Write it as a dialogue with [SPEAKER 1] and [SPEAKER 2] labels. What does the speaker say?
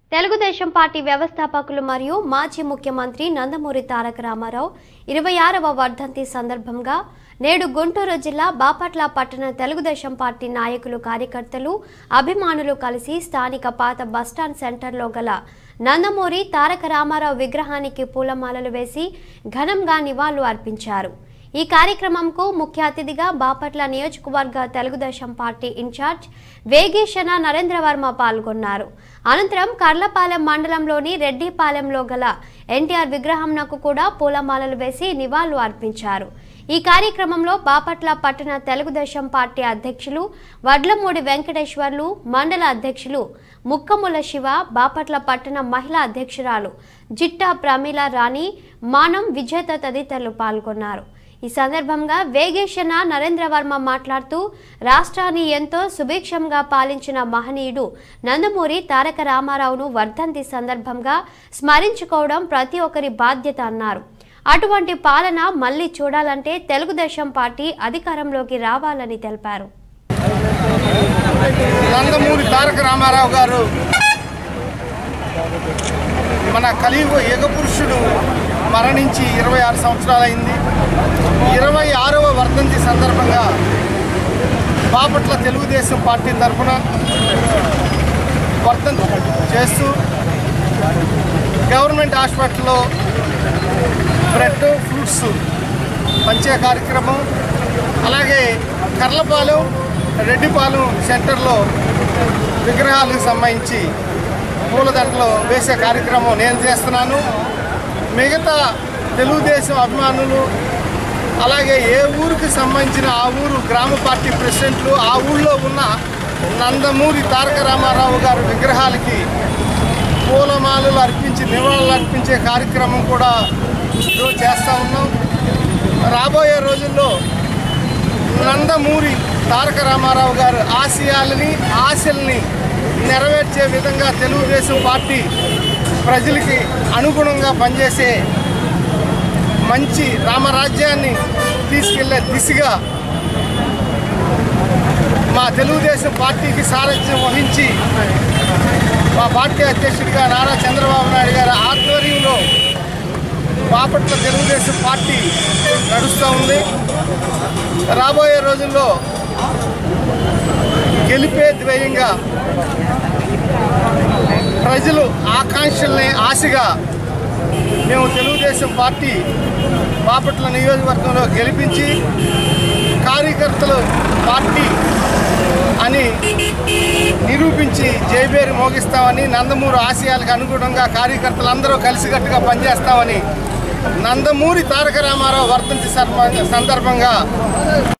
[SPEAKER 1] Telugu Desam party వ్యవస్థాపకులు మరియు మాజీ ముఖ్యమంత్రి నందమూరి తారక రామారావు ఇరవై ఆరవ వర్ధంతి సందర్భంగా నేడు గుంటూరు జిల్లా బాపట్ల పట్టణ తెలుగుదేశం పార్టీ నాయకులు కార్యకర్తలు అభిమానులు కలిసి స్థానిక పాత బస్టాండ్ సెంటర్లో గల నందమూరి తారక రామారావు విగ్రహానికి పూలమాలలు వేసి ఘనంగా నివాళులు అర్పించారు ఈ కార్యక్రమంకు ముఖ్య అతిథిగా బాపట్ల నియోజకవర్గ తెలుగుదేశం పార్టీ ఇన్ఛార్జ్ వేగేశన నరేంద్రవర్మ పాల్గొన్నారు అనంతరం కర్లపాలెం మండలంలోని రెడ్డిపాలెంలో గల ఎన్టీఆర్ విగ్రహంనకు కూడా పూలమాలలు వేసి నివాళులు అర్పించారు ఈ కార్యక్రమంలో బాపట్ల పట్టణ తెలుగుదేశం పార్టీ అధ్యక్షులు వడ్లమూడి వెంకటేశ్వర్లు మండల అధ్యక్షులు ముక్కముల శివ బాపట్ల పట్టణ మహిళా అధ్యక్షురాలు జిట్టా ప్రమీల రాణి మానం విజేత తదితరులు పాల్గొన్నారు ఈ సందర్భంగా వేగేశన నరేంద్రవర్మ మాట్లాడుతూ రాష్ట్రాన్ని ఎంతో సుభిక్షంగా పాలించిన మహనీయుడు నందమూరి తారక రామారావును వర్ధంతి సందర్భంగా స్మరించుకోవడం ప్రతి ఒక్కరి బాధ్యత అన్నారు అటువంటి పాలన మళ్ళీ చూడాలంటే తెలుగుదేశం పార్టీ అధికారంలోకి రావాలని తెలిపారు
[SPEAKER 2] నందమూరి తారక రామారావు గారు మన కలియుగ యుగ పురుషుడు మరణించి ఇరవై ఆరు సంవత్సరాలైంది ఇరవై ఆరవ వర్ధంతి సందర్భంగా బాపట్ల తెలుగుదేశం పార్టీ తరఫున వర్ధంతి చేస్తూ గవర్నమెంట్ హాస్పిటల్లో బ్రెడ్ ఫ్రూట్స్ పంచే కార్యక్రమం అలాగే కర్లపాలెం రెడ్డిపాలెం సెంటర్లో విగ్రహాలకు సంబంధించి పూలదండలు వేసే కార్యక్రమం నేను చేస్తున్నాను మిగతా తెలుగుదేశం అభిమానులు అలాగే ఏ ఊరికి సంబంధించిన ఆ ఊరు గ్రామ పార్టీ ప్రెసిడెంట్లు ఆ ఊళ్ళో ఉన్న నందమూరి తారక రామారావు గారి విగ్రహాలకి పూలమాలలు అర్పించి నివాళులు అర్పించే కార్యక్రమం కూడా ఈరోజు చేస్తూ ఉన్నాం రాబోయే రోజుల్లో నందమూరి తారక రామారావు గారు ఆశయాలని ఆశల్ని నెరవేర్చే విధంగా తెలుగుదేశం పార్టీ ప్రజలకి అనుగుణంగా పనిచేసే మంచి రామరాజ్యాన్ని తీసుకెళ్లే దిశగా మా తెలుగుదేశం పార్టీకి సారథ్యం వహించి మా పార్టీ అధ్యక్షుడిగా నారా చంద్రబాబు నాయుడు గారి ఆధ్వర్యంలో బాపట్ల తెలుగుదేశం పార్టీ నడుస్తూ ఉంది రాబోయే రోజుల్లో గెలిపే ధ్యేయంగా ప్రజలు ఆకాంక్షల్ని ఆశగా మేము తెలుగుదేశం పార్టీ బాపట్ల నియోజకవర్గంలో గెలిపించి కార్యకర్తలు పార్టీ అని నిరూపించి జైబేరి మోగిస్తామని నందమూరి ఆశయాలకు అనుగుణంగా కార్యకర్తలందరూ కలిసికట్టుగా పనిచేస్తామని నందమూరి తారక రామారావు వర్ధంతి సర్మ- సందర్భంగా